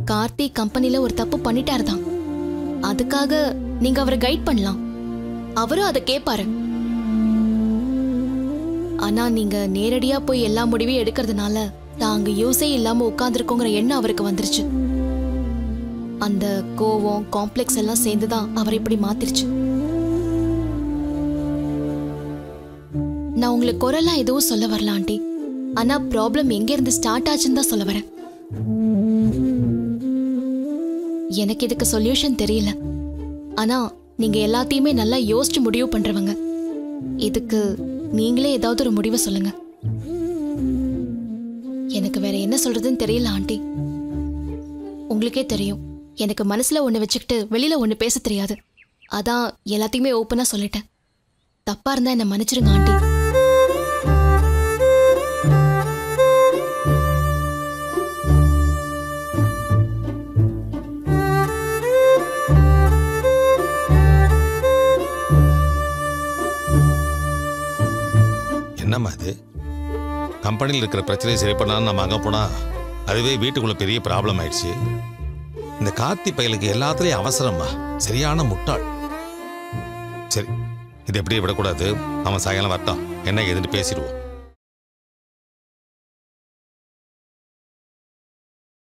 கார்த்திக் கம்பெனில ஒரு தப்பு பண்ணிட்டாரு தான் அதுக்காக நீங்க அவரை கைட் பண்ணலாம் அவரும் அதை கேட்பாரு ஆனா நீங்க நேரடியா போய் எல்லா முடிவையும் எடுக்கிறதுனால தாங்க யூஸே இல்லாம உட்கார்ந்துருக்கோங்கிற எண்ணம் அவருக்கு வந்துருச்சு அந்த கோவம் காம்ப்ளெக்ஸ் எல்லாம் சேர்ந்துதான் அவரை இப்படி மாத்திருச்சு நான் உங்களுக்கு குரலாம் எதுவும் சொல்ல வரல ஆண்டி ஆனா ப்ராப்ளம் எங்க இருந்து ஸ்டார்ட் ஆச்சுன்னு தான் சொல்ல வரேன் எனக்கு இதுக்கு சொல்யூஷன் தெரியல ஆனா நீங்க எல்லாத்தையுமே நல்லா யோசிச்சு முடிவு பண்றவங்க இதுக்கு நீங்களே ஏதாவது ஒரு முடிவை சொல்லுங்க எனக்கு வேற என்ன சொல்றதுன்னு தெரியல ஆண்டி உங்களுக்கே தெரியும் எனக்கு மனசுல ஒண்ணு வச்சுக்கிட்டு வெளியில ஒண்ணு பேச தெரியாது அதான் எல்லாத்தையுமே ஓப்பனா சொல்லிட்டேன் தப்பா இருந்தா என்ன மன்னிச்சிருங்க ஆண்டி என்னம்மா இது கம்பெனியில் இருக்கிற பிரச்சனையை சரி பண்ணாலும் நம்ம அங்கே போனால் அதுவே வீட்டுக்குள்ள பெரிய ப்ராப்ளம் ஆயிடுச்சு இந்த கார்த்தி பயலுக்கு எல்லாத்துலேயும் அவசரம்மா சரியான முட்டாள் சரி இது எப்படியே விடக்கூடாது அவன் சாயங்காலம் வரட்டும் என்ன ஏதுன்னு பேசிடுவோம்